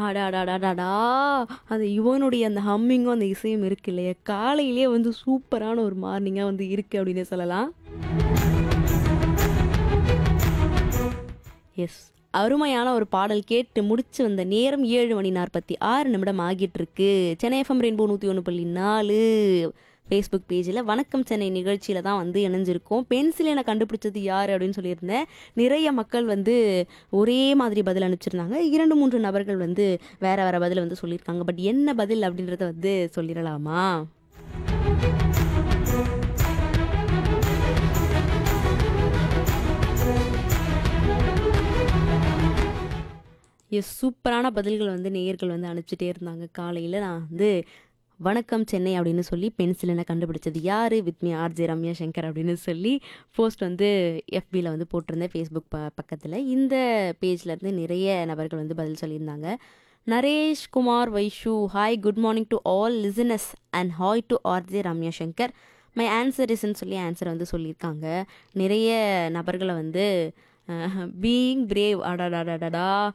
அடாடாடாடாடா! அந்த யுவனுடைய அந்த ஹம்மிங்கும், அந்த இசையும் இருக்கு இல்லையா? காலையிலேயே வந்து சூப்பரான ஒரு மார்னிங்கா வந்து இருக்கு அப்டின்னே சொல்லலாம். எஸ். அருமையான ஒரு பாடல் கேட்டு முடிச்சு வந்த நேரம் 7 மணி 46 நிமிடம் ஆகிட்டிருக்கு. சென்னை எஃப்எம் ரெயின்போ 101.4 ஃபேஸ்புக் பேஜில வணக்கம் சென்னை நிகழ்ச்சியில தான் வந்து இணைஞ்சிருக்கோம். பென்சில் என கண்டுபிடிச்சது யாரு அப்படின்னு சொல்லியிருந்தேன். நிறைய மக்கள் வந்து ஒரே மாதிரி பதில் அனுப்பிச்சிருந்தாங்க. 2, 3 நபர்கள் வந்து வேற வேற பதில் வந்து சொல்லியிருக்காங்க. பட் என்ன பதில் அப்படின்றத வந்து சொல்லிறலாமா? எஸ். சூப்பரான பதில்கள் வந்து நேயர்கள் வந்து அனுப்பிச்சிட்டே இருந்தாங்க. காலையில நான் வந்து வணக்கம் சென்னை அப்படின்னு சொல்லி பென்சில் என கண்டுபிடிச்சது யாரு? With me RJ Ramya Shankar அப்படின்னு சொல்லி போஸ்ட் வந்து எஃபில வந்து போட்டிருந்தேன் ஃபேஸ்புக் ப பக்கத்தில. இந்த பேஜ்ல இருந்து நிறைய நபர்கள் வந்து பதில் சொல்லியிருந்தாங்க. Naresh Kumar Vaishu hi good morning to all listeners and hi to RJ Ramya Shankar. My answer இஸ்ன்னு சொல்லி ஆன்சர் வந்து சொல்லியிருக்காங்க. நிறைய நபர்கள வந்து பீயிங் பிரேவ் அடடடடடா!